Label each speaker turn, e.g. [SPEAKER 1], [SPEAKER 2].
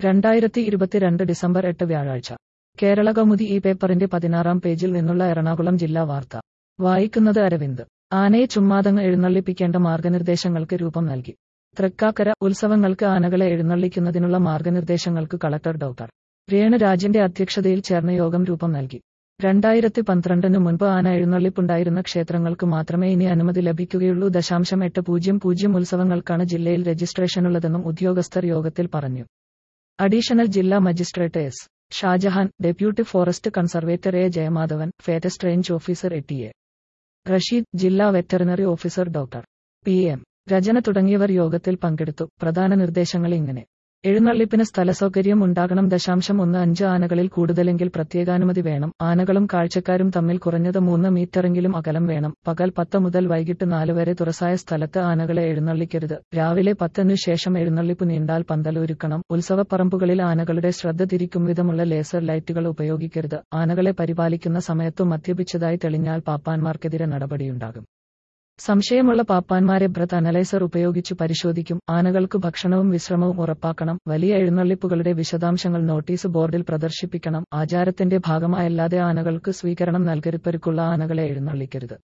[SPEAKER 1] രണ്ടായിരത്തി ഇരുപത്തിരണ്ട് ഡിസംബർ എട്ട് വ്യാഴാഴ്ച കേരള കൗമുദി ഈ പേപ്പറിന്റെ പതിനാറാം പേജിൽ നിന്നുള്ള എറണാകുളം ജില്ലാ വാർത്ത വായിക്കുന്നത് അരവിന്ദ് ആനയെ ചുമ്മാതങ്ങ് എഴുന്നള്ളിപ്പിക്കേണ്ട മാർഗനിർദ്ദേശങ്ങൾക്ക് രൂപം നൽകി തൃക്കാക്കര ഉത്സവങ്ങൾക്ക് ആനകളെ എഴുന്നള്ളിക്കുന്നതിനുള്ള മാർഗനിർദ്ദേശങ്ങൾക്ക് കളക്ടർ ഡോക്ടർ രേണു രാജിന്റെ അധ്യക്ഷതയിൽ ചേർന്ന യോഗം രൂപം നൽകി രണ്ടായിരത്തി പന്ത്രണ്ടിന് മുൻപ് ആന എഴുന്നള്ളിപ്പുണ്ടായിരുന്ന ക്ഷേത്രങ്ങൾക്ക് മാത്രമേ ഇനി അനുമതി ലഭിക്കുകയുള്ളൂ ദശാംശം എട്ട് പൂജ്യം പൂജ്യം ഉത്സവങ്ങൾക്കാണ് ജില്ലയിൽ രജിസ്ട്രേഷനുള്ളതെന്നും ഉദ്യോഗസ്ഥർ യോഗത്തിൽ പറഞ്ഞു അഡീഷണൽ ജില്ലാ magistrate S Shajahan deputy forest conservator A Jayamadhavan forest range officer A T A Rasheed ജില്ലാ veterinary officer doctor P M Rachana തുടങ്ങിയവർ യോഗത്തിൽ പങ്കെടുത്തു പ്രധാന നിർദ്ദേശങ്ങൾ ഇങ്ങനെ എഴുന്നള്ളിപ്പിന് സ്ഥലസൗകര്യം ഉണ്ടാകണം ദശാംശം ഒന്ന് അഞ്ച് ആനകളിൽ കൂടുതലെങ്കിൽ പ്രത്യേകാനുമതി വേണം ആനകളും കാഴ്ചക്കാരും തമ്മിൽ കുറഞ്ഞത് മൂന്ന് മീറ്ററെങ്കിലും അകലം വേണം പകൽ പത്ത് മുതൽ വൈകിട്ട് നാല് വരെ തുറസായ സ്ഥലത്ത് ആനകളെ എഴുന്നള്ളിക്കരുത് രാവിലെ പത്തിനു ശേഷം എഴുന്നള്ളിപ്പ് നീണ്ടാൽ പന്തലൊരുക്കണം ഉത്സവപ്പറമ്പുകളിൽ ആനകളുടെ ശ്രദ്ധ തിരിക്കും വിധമുള്ള ലേസർ ലൈറ്റുകൾ ഉപയോഗിക്കരുത് ആനകളെ പരിപാലിക്കുന്ന സമയത്തു മദ്യപിച്ചതായി തെളിഞ്ഞാൽ പാപ്പാന്മാർക്കെതിരെ നടപടിയുണ്ടാകും സംശയമുള്ള പാപ്പാന്മാരെ ബ്രത്ത് അനലൈസർ ഉപയോഗിച്ചു പരിശോധിക്കും ആനകൾക്ക് ഭക്ഷണവും വിശ്രമവും ഉറപ്പാക്കണം വലിയ എഴുന്നള്ളിപ്പുകളുടെ വിശദാംശങ്ങൾ നോട്ടീസ് ബോർഡിൽ പ്രദർശിപ്പിക്കണം ആചാരത്തിന്റെ ഭാഗമായല്ലാതെ ആനകൾക്ക് സ്വീകരണം നൽകരുപ്പരുക്കുള്ള ആനകളെ എഴുന്നള്ളിക്കരുത്